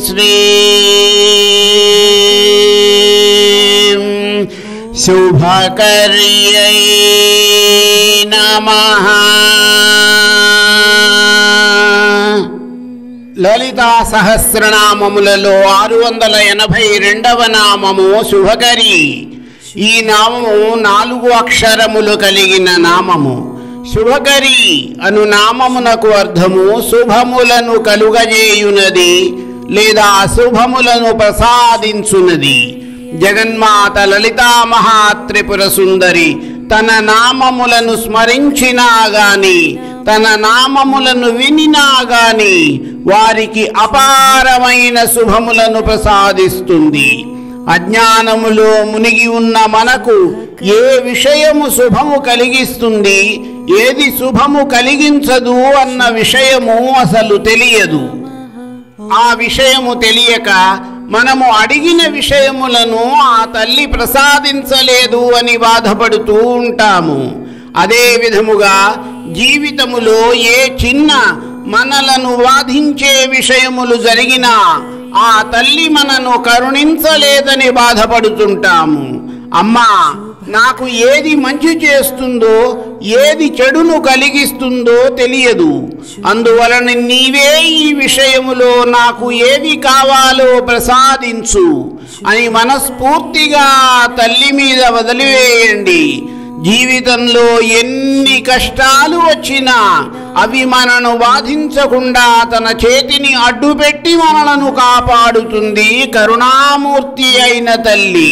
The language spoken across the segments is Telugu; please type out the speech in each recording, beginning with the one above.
శ్రీం శుభకర్యై నమః లలితా సహస్రనామములలో ఆరు వందల ఎనభై రెండవ నామము శుభకరి ఈ నామము నాలుగు అక్షరములు కలిగిన నామము శుభకరి అను నామమునకు అర్థము శుభములను కలుగజేయునది లేదా శుభములను ప్రసాదించునది జగన్మాత లలితా మహాత్రిపుర సుందరి తన నామములను స్మరించినా గాని తన నామములను వినినా గాని వారికి అపారమైన శుభములను ప్రసాదిస్తుంది అజ్ఞానములో మునిగి ఉన్న మనకు ఏ విషయము శుభము కలిగిస్తుంది ఏది శుభము కలిగించదు అన్న విషయము అసలు తెలియదు ఆ విషయము తెలియక మనము అడిగిన విషయములను ఆ తల్లి ప్రసాదించలేదు అని బాధపడుతూ ఉంటాము అదే విధముగా జీవితములో ఏ చిన్న మనలను బాధించే విషయములు జరిగినా ఆ తల్లి మనను కరుణించలేదని బాధపడుతుంటాము అమ్మా నాకు ఏది మంచి చేస్తుందో ఏది చెడును కలిగిస్తుందో తెలియదు అందువలన నీవే ఈ విషయములో నాకు ఏది కావాలో ప్రసాదించు అని మనస్ఫూర్తిగా ఆ తల్లి మీద వదిలివేయండి జీవితంలో ఎన్ని కష్టాలు వచ్చినా అవి మనను బాధించకుండా తన చేతిని అడ్డుపెట్టి మనలను కాపాడుతుంది కరుణామూర్తి అయిన తల్లి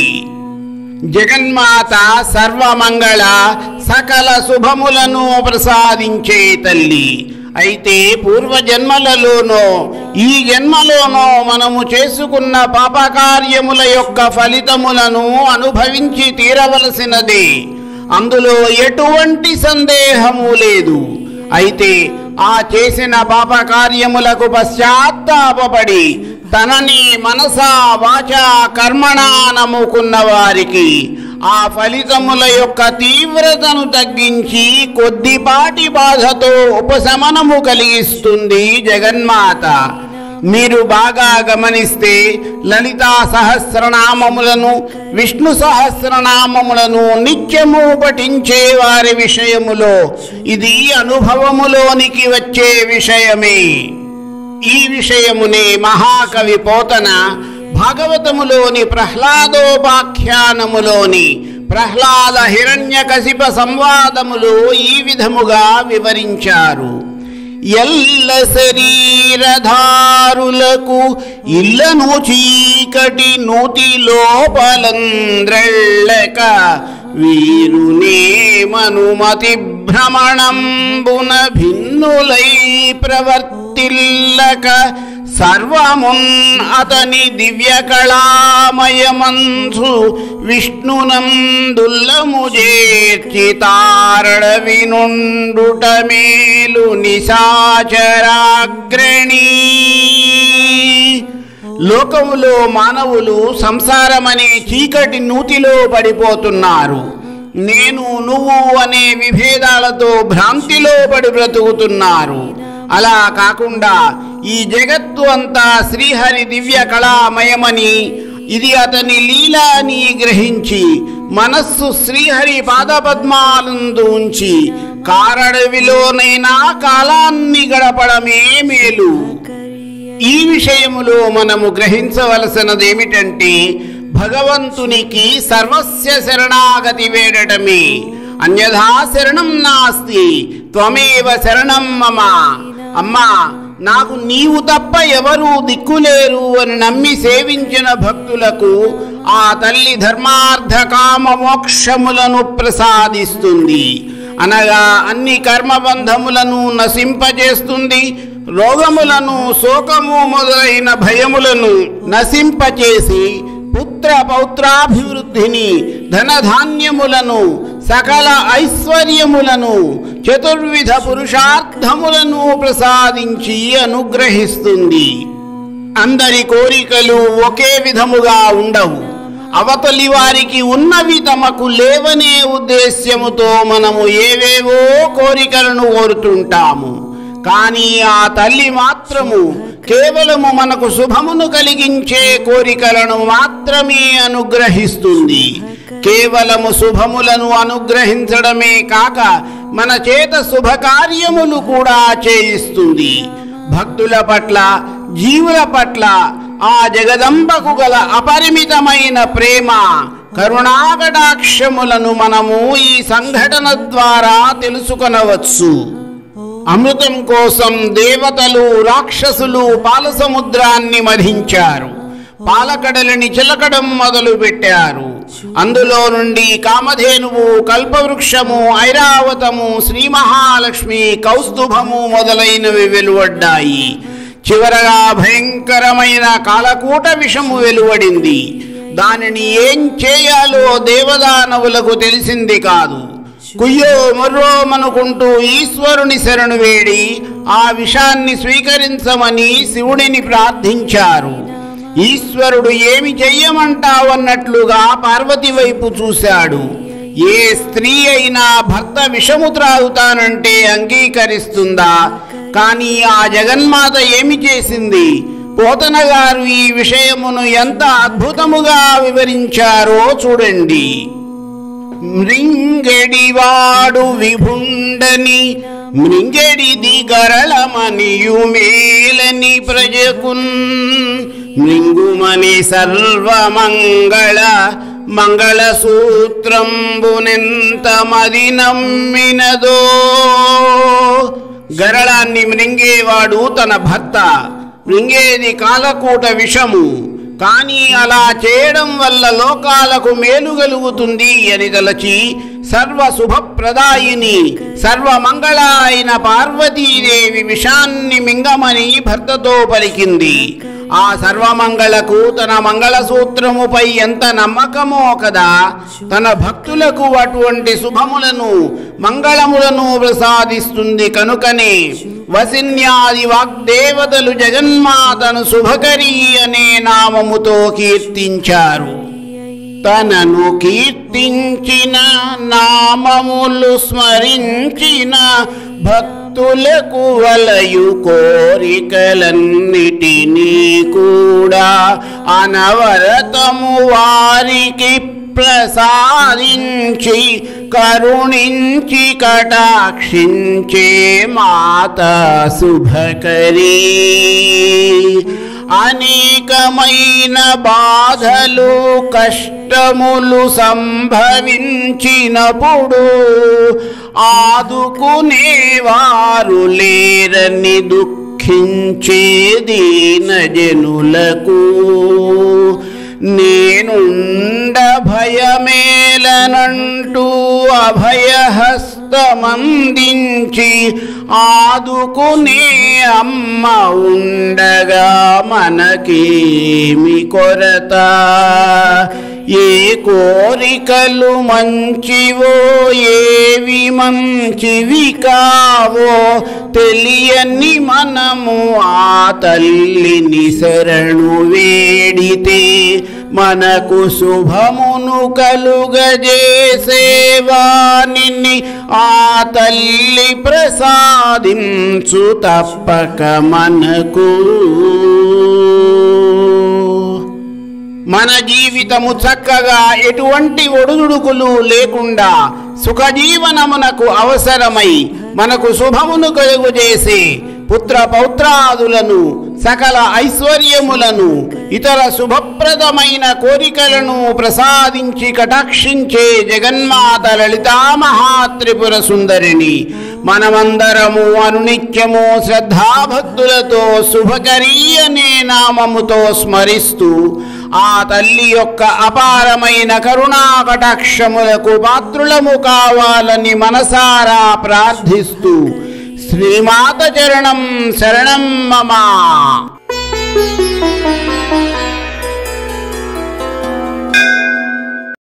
జగన్మాత సర్వమంగళ సకల శుభములను ప్రసాదించే తల్లి అయితే పూర్వజన్మలలోనో ఈ జన్మలోనో మనము చేసుకున్న పాపకార్యముల యొక్క ఫలితములను అనుభవించి తీరవలసినదే అందులో ఎటువంటి సందేహము లేదు అయితే ఆ చేసిన పాపకార్యములకు పశ్చాత్తాపడి తనని మనసా వాచా కర్మణా నమ్ముకున్న వారికి ఆ ఫలితముల యొక్క తీవ్రతను తగ్గించి కొద్దిపాటి బాధతో ఉపశమనము కలిగిస్తుంది జగన్మాత మీరు బాగా గమనిస్తే లలితా సహస్రనామములను విష్ణు సహస్రనామములను నిత్యము పఠించే వారి విషయములో ఇది అనుభవములోనికి వచ్చే విషయమే ఈ విషయమునే మహాకవి పోతన భాగవతములోని ప్రహ్లాదోపాఖ్యానములోని ప్రహ్లాద హిరణ్యకశిప సంవాదములు ఈ విధముగా వివరించారు ఎల్ల శరీరధారులకు ఇల్లను చీకటి నూతి లోపలంద్రళ్ళక వీరునే మనుమతి భ్రమణంబున భిన్నులై ప్రవర్తిల్లక సర్వమున్ అతని దివ్య కళామయమంసు విష్ణునందుల్లము చేర్చి తారడ వినుండుట మేలు నిశాచరాగ్రణీ లోకములో మానవులు సంసారమనే చీకటి నూతిలో పడిపోతున్నారు నేను నువ్వు అనే విభేదాలతో భ్రాంతిలో పడి బ్రతుకుతున్నారు అలా కాకుండా ఈ జగత్తు అంతా శ్రీహరి దివ్య కళామయమని ఇది అతని లీల అని గ్రహించి మనస్సు శ్రీహరి పాదపద్మాలందు ఉంచి కారడవిలోనైనా కాలాన్ని గడపడమే మేలు ఈ విషయములో మనము గ్రహించవలసినదేమిటంటే భగవంతునికి సర్వస్య శరణాగతి వేడటమే అన్యథా శరణం నాస్తి త్వమేవ శరణం మమ అమ్మా నాకు నీవు తప్ప ఎవరూ దిక్కులేరు అని నమ్మి సేవించిన భక్తులకు ఆ తల్లి ధర్మార్థ కామ మోక్షములను ప్రసాదిస్తుంది అనగా అన్ని కర్మబంధములను నశింపజేస్తుంది రోగములను శోకము మొదలైన భయములను నశింపచేసి పుత్ర పౌత్రాభివృద్ధిని ధనధాన్యములను సకల ఐశ్వర్యములను చతుర్విధ పురుషార్థములను ప్రసాదించి అనుగ్రహిస్తుంది అందరి కోరికలు ఒకే విధముగా ఉండవు అవతలి వారికి ఉన్నవి తమకు లేవనే ఉద్దేశ్యముతో మనము ఏవేవో కోరికలను కోరుతుంటాము కానీ ఆ తల్లి మాత్రము కేవలము మనకు శుభమును కలిగించే కోరికలను మాత్రమే అనుగ్రహిస్తుంది కేవలము శుభములను అనుగ్రహించడమే కాక మన చేత శుభకార్యములు కూడా చేయిస్తుంది భక్తుల పట్ల జీవుల పట్ల ఆ జగదంబకు గల అపరిమితమైన ప్రేమ కరుణాకటాక్షములను మనము ఈ సంఘటన ద్వారా తెలుసుకొనవచ్చు అమృతం కోసం దేవతలు రాక్షసులు పాలసముద్రాన్ని మధించారు పాలకడలిని చిలకడం మొదలు పెట్టారు అందులో నుండి కామధేనువు కల్పవృక్షము ఐరావతము శ్రీ మహాలక్ష్మి కౌస్తుభము మొదలైనవి వెలువడ్డాయి చివరగా భయంకరమైన కాలకూట విషము వెలువడింది దానిని ఏం చేయాలో దేవదానవులకు తెలిసింది కాదు కుయ్యో మొర్రోమనుకుంటూ ఈశ్వరుని శరణు వేడి ఆ విషాన్ని స్వీకరించమని శివుడిని ప్రార్థించారు ఈశ్వరుడు ఏమి చెయ్యమంటావన్నట్లుగా పార్వతి వైపు చూశాడు ఏ స్త్రీ అయినా భర్త విషము త్రాగుతానంటే అంగీకరిస్తుందా కానీ ఆ జగన్మాత ఏమి చేసింది పోతన గారు ఈ విషయమును ఎంత అద్భుతముగా వివరించారో చూడండి మృంగెడివాడు విభుండని మృంగెడిది గరళమనియు మేలని ప్రజకున్ మృంగుమని సర్వమంగళ మంగళ సూత్రంబునెంత మది నమ్మినదో గరళాన్ని మృంగేవాడు తన భర్త మృంగేది కాలకూట విషము కానీ అలా చేయడం వల్ల లోకాలకు మేలు కలుగుతుంది అని తలచి సర్వ శుభప్రదాయిని సర్వమంగళ అయిన పార్వతీదేవి విషాన్ని మింగమని భర్తతో పలికింది ఆ సర్వమంగళకు తన మంగళసూత్రముపై ఎంత నమ్మకమో కదా తన భక్తులకు అటువంటి శుభములను మంగళములను ప్రసాదిస్తుంది కనుకనే వసిన్యాది వాగ్దేవతలు జగన్మాతను శుభకరి అనే నామముతో కీర్తించారు తనను కీర్తించిన నామములు స్మరించిన భక్తులకు వలయు కోరికలన్నిటినీ కూడా అనవరతము వారికి ప్రసాదించి కరుణించి కటాక్షించే మాత శుభకరీ అనేకమైన బాధలు కష్టములు సంభవించినప్పుడు ఆదుకునేవారు లేరని దుఃఖించే దీనజనులకు నేనుండ భయమేలనంటూ అభయహస్తమందించి ఆదుకునే అమ్మ ఉండగా మనకేమి కొరత ఏ కోరికలు మంచివో ఏవి మంచివి కావో తెలియని మనము ఆ తల్లిని శరణు వేడితే మనకు శుభమును కలుగజేసేవానిని ఆ తల్లి ప్రసాదించు తప్పక మనకు మన జీవితము చక్కగా ఎటువంటి ఒడుదుడుకులు లేకుండా సుఖజీవనమునకు అవసరమై మనకు శుభమును కలుగుజేసే పుత్ర పౌత్రాదులను సకల ఐశ్వర్యములను ఇతర శుభప్రదమైన కోరికలను ప్రసాదించి కటాక్షించే జగన్మాత లలితా మహాత్రిపుర సుందరిని మనమందరము అనునిత్యము శ్రద్ధాభక్తులతో శుభకరీ అనే నామముతో స్మరిస్తూ ఆ తల్లి యొక్క అపారమైన కరుణా కటాక్షములకు పాత్రులము కావాలని మనసారా ప్రార్థిస్తూ శ్రీమాత చరణం శరణం మమ